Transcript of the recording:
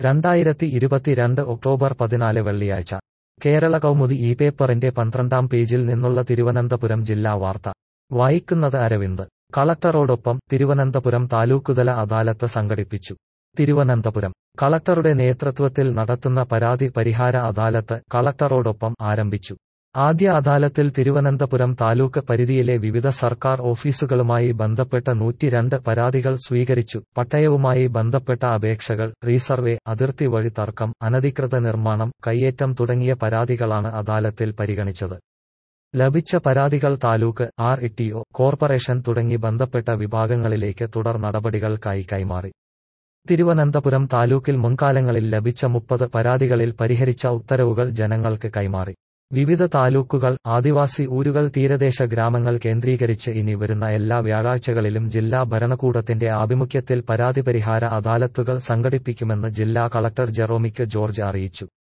രണ്ടായിരത്തി ഇരുപത്തിരണ്ട് ഒക്ടോബർ പതിനാല് വെള്ളിയാഴ്ച കേരള കൗമുദി ഈ പേപ്പറിന്റെ പന്ത്രണ്ടാം പേജിൽ നിന്നുള്ള തിരുവനന്തപുരം ജില്ലാ വാർത്ത വായിക്കുന്നത് അരവിന്ദ് കളക്ടറോടൊപ്പം തിരുവനന്തപുരം താലൂക്കുതല അദാലത്ത് സംഘടിപ്പിച്ചു തിരുവനന്തപുരം കളക്ടറുടെ നേതൃത്വത്തിൽ നടത്തുന്ന പരാതി പരിഹാര അദാലത്ത് കളക്ടറോടൊപ്പം ആരംഭിച്ചു ആദ്യ അദാലത്തിൽ തിരുവനന്തപുരം താലൂക്ക് പരിധിയിലെ വിവിധ സർക്കാർ ഓഫീസുകളുമായി ബന്ധപ്പെട്ട നൂറ്റിരണ്ട് പരാതികൾ സ്വീകരിച്ചു പട്ടയവുമായി ബന്ധപ്പെട്ട അപേക്ഷകൾ റീസർവേ അതിർത്തി വഴി തർക്കം അനധികൃത നിർമ്മാണം കയ്യേറ്റം തുടങ്ങിയ പരാതികളാണ് അദാലത്തിൽ പരിഗണിച്ചത് ലഭിച്ച പരാതികൾ താലൂക്ക് ആർ ഇട്ടിഒ കോർപ്പറേഷൻ തുടങ്ങി ബന്ധപ്പെട്ട വിഭാഗങ്ങളിലേക്ക് തുടർ നടപടികൾക്കായി കൈമാറി തിരുവനന്തപുരം താലൂക്കിൽ മുൻകാലങ്ങളിൽ ലഭിച്ച മുപ്പത് പരാതികളിൽ പരിഹരിച്ച ഉത്തരവുകൾ ജനങ്ങൾക്ക് കൈമാറി വിവിധ താലൂക്കുകൾ ആദിവാസി ഊരുകൾ തീരദേശ ഗ്രാമങ്ങൾ കേന്ദ്രീകരിച്ച് ഇനി വരുന്ന എല്ലാ വ്യാഴാഴ്ചകളിലും ജില്ലാ ഭരണകൂടത്തിന്റെ ആഭിമുഖ്യത്തിൽ പരാതി പരിഹാര അദാലത്തുകൾ സംഘടിപ്പിക്കുമെന്ന് ജില്ലാ കളക്ടർ ജെറോമിക്ക് ജോർജ് അറിയിച്ചു